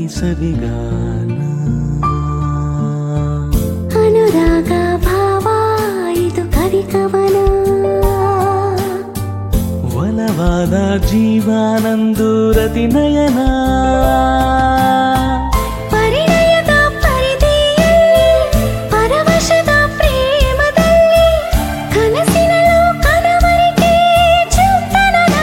ಸವಿಗಾನ ಅನುರಾಗ ಭಾವ ಇದು ಕವಿ ಕವನ ಒಲವಾದ ಜೀವಾನಂದು ರತಿ ನಯನ ಪರಿಣಯದ ಪರಿಧಿಯಲ್ಲಿ ಪರವಶದ ಪ್ರೇಮದಲ್ಲಿ ಕನಸಿನಲ್ಲೂ ಕನವರಿಕೆ ಚುಂಬನನ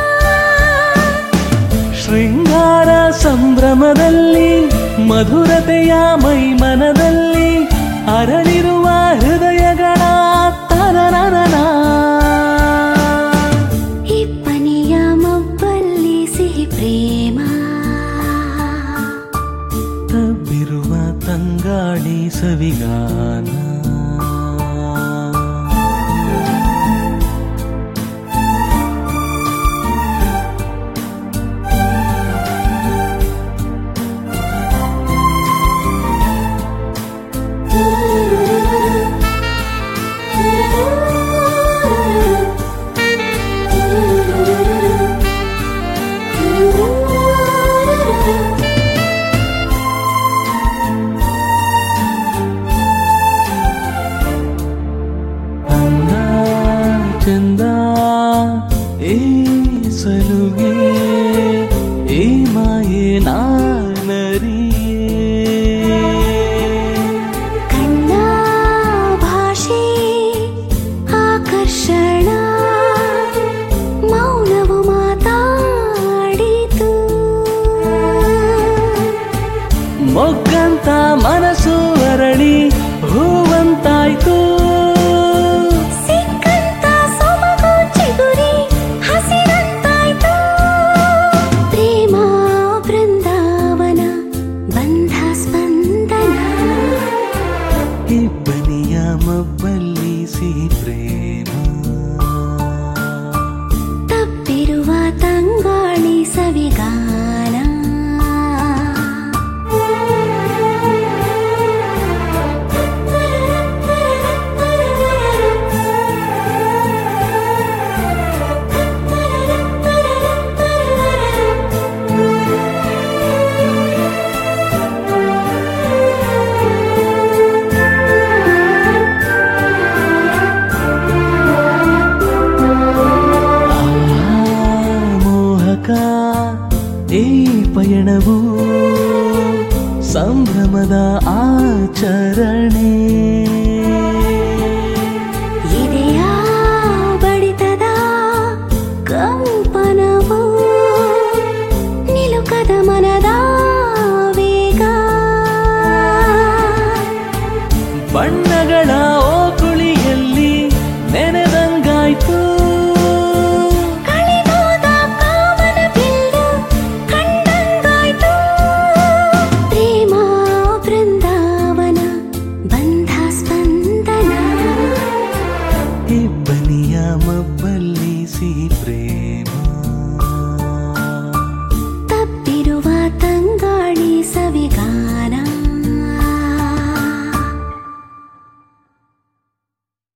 ಶೃಂಗಾರ ಸಂಭ್ರಮದಲ್ಲಿ ಮಧುರತೆಯ ಮೈಮನದಲ್ಲಿ ಅರಳಿರುವ ಹೃದಯಗಳ ತರನರನ ಇಬ್ಬನಿಯ ಮಬ್ಬಲ್ಲಿ ಸಿಹಿ ಪ್ರೇಮ ತಬ್ಬಿರುವ ತಂಗಾಳಿ ಸವಿಗಾನ ಅಂದ ಚಂದ ಏ ಸಲುಗೆ ಏ ಮಾಯೆ ನಾನರಿಯೇ ಕಣ್ಣ ಭಾಷೆ ಆಕರ್ಷಣ ಮೌನವು ಮಾತಾಡಿತು ಮೊಗ್ಗಂತ ಮನಸ್ಸು ಅರಳಿ ಹೂವಂತಾಯ್ತು ಸಿಕ್ಕಂತ ಸೊಬಗು ಚಿಗುರಿ ಹಸಿರಂತಾಯ್ತು ಪ್ರೇಮ ಬೃಂದಾವನ ಬಂಧ ಸ್ಪಂದನ ಇಬ್ಬನಿಯ ಮಬ್ಬಲ್ಲಿ ಸಿಹಿ ಪ್ರೇಮ ತಪ್ಪಿರುವ ತಂಗಾಳಿ ಸವಿಗಾನ ಆ ಮೋಹಕ ಈ ಪಯಣವು ಸಂಭ್ರಮದ ಆಚರಣೆ